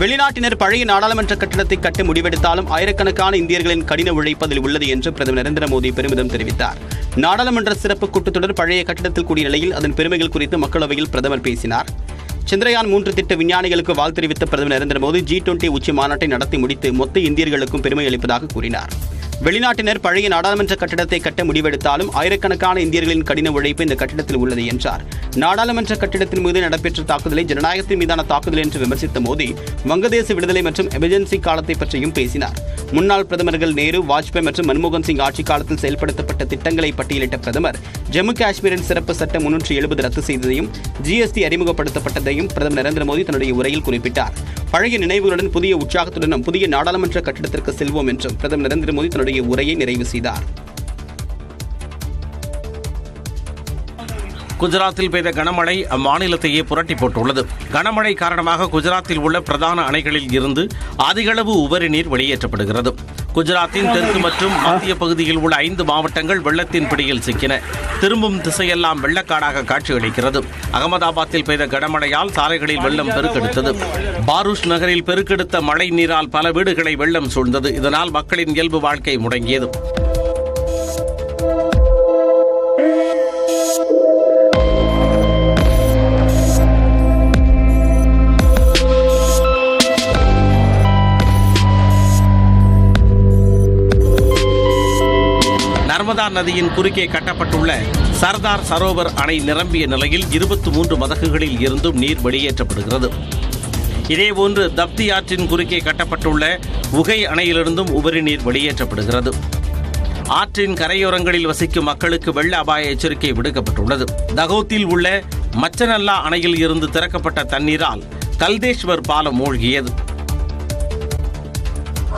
வெளிநாட்டினர் பழைய நாடாளுமன்ற கட்டடத்தை கட்ட முடிவெடுத்தாலும் ஆயிரக்கணக்கான இந்தியர்களின் கடின உழைப்பு அதில் உள்ளது என்று பிரதமர் நரேந்திர மோடி பெருமிதம் தெரிவித்தார் நாடாளுமன்ற சிறப்பு கூட்டத்தொடர் பழைய கட்டடத்தில் கூடிய நிலையில் அதன் பெருமைகள் குறித்து மக்களவையில் பிரதமர் பேசினார் சந்திரயான் மூன்று திட்ட விஞ்ஞானிகளுக்கு வாழ்த்து தெரிவித்த பிரதமர் நரேந்திர மோடி ஜி டுவெண்டி உச்சி மாநாட்டை நடத்தி முடித்து மொத்த இந்தியர்களுக்கும் பெருமை அளிப்பதாக கூறினார் வெளிநாட்டினர் பழைய நாடாளுமன்ற கட்டடத்தை கட்ட முடிவெடுத்தாலும் ஆயிரக்கணக்கான இந்தியர்களின் கடின உழைப்பு இந்த கட்டிடத்தில் உள்ளது என்றார் நாடாளுமன்ற கட்டிடத்தின் மீது நடைபெற்ற தாக்குதலை ஜனநாயகத்தின் மீதான தாக்குதல் என்று விமர்சித்த மோடி வங்கதேச விடுதலை மற்றும் எமர்ஜென்சி காலத்தை பற்றியும் பேசினார் முன்னாள் பிரதமர்கள் நேரு வாஜ்பாய் மற்றும் மன்மோகன் சிங் ஆட்சி காலத்தில் செயல்படுத்தப்பட்ட திட்டங்களை பட்டியலிட்ட பிரதமர் ஜம்மு காஷ்மீரின் சிறப்பு சட்டம் முன்னூற்றி எழுபது ரத்து செய்ததையும் ஜிஎஸ்டி அறிமுகப்படுத்தப்பட்டதையும் பிரதமர் நரேந்திர மோடி தன்னுடைய உரையில் குறிப்பிட்டார் பழைய நினைவுகளுடன் புதிய உற்சாகத்துடனும் புதிய நாடாளுமன்ற கட்டிடத்திற்கு செல்வோம் என்றும் பிரதமர் நரேந்திர மோடி தன்னுடைய உரையை நிறைவு செய்தார் குஜராத்தில் பெய்த கனமழை அம்மாநிலத்தையே புரட்டி போட்டுள்ளது கனமழை காரணமாக குஜராத்தில் உள்ள பிரதான அணைகளில் இருந்து அதிகளவு உபரி நீர் வெளியேற்றப்படுகிறது குஜராத்தின் தெற்கு மற்றும் மத்திய பகுதியில் உள்ள ஐந்து மாவட்டங்கள் வெள்ளத்தின் பிடியில் சிக்கின திரும்பும் திசையெல்லாம் வெள்ளக்காடாக காட்சியளிக்கிறது அகமதாபாத்தில் பெய்த கனமழையால் சாலைகளில் வெள்ளம் பெருக்கெடுத்தது பாரூஷ் நகரில் பெருக்கெடுத்த மழை நீரால் பல வீடுகளை வெள்ளம் சூழ்ந்தது இதனால் மக்களின் இயல்பு வாழ்க்கை முடங்கியது நர்மதா நதியின் குறுக்கே கட்டப்பட்டுள்ள சர்தார் சரோவர் அணை நிரம்பிய நிலையில் இருபத்தி மூன்று மதகுகளில் இருந்தும் நீர் வெளியேற்றப்படுகிறது இதேபோன்று தப்தி ஆற்றின் குறுக்கே கட்டப்பட்டுள்ள உகை அணையிலிருந்தும் உபரி நீர் வெளியேற்றப்படுகிறது ஆற்றின் கரையோரங்களில் வசிக்கும் மக்களுக்கு வெள்ள அபாய எச்சரிக்கை விடுக்கப்பட்டுள்ளது தகோத்தில் உள்ள மச்சநல்லா அணையில் இருந்து திறக்கப்பட்ட தண்ணீரால் கல்தேஸ்வர் பாலம் மூழ்கியது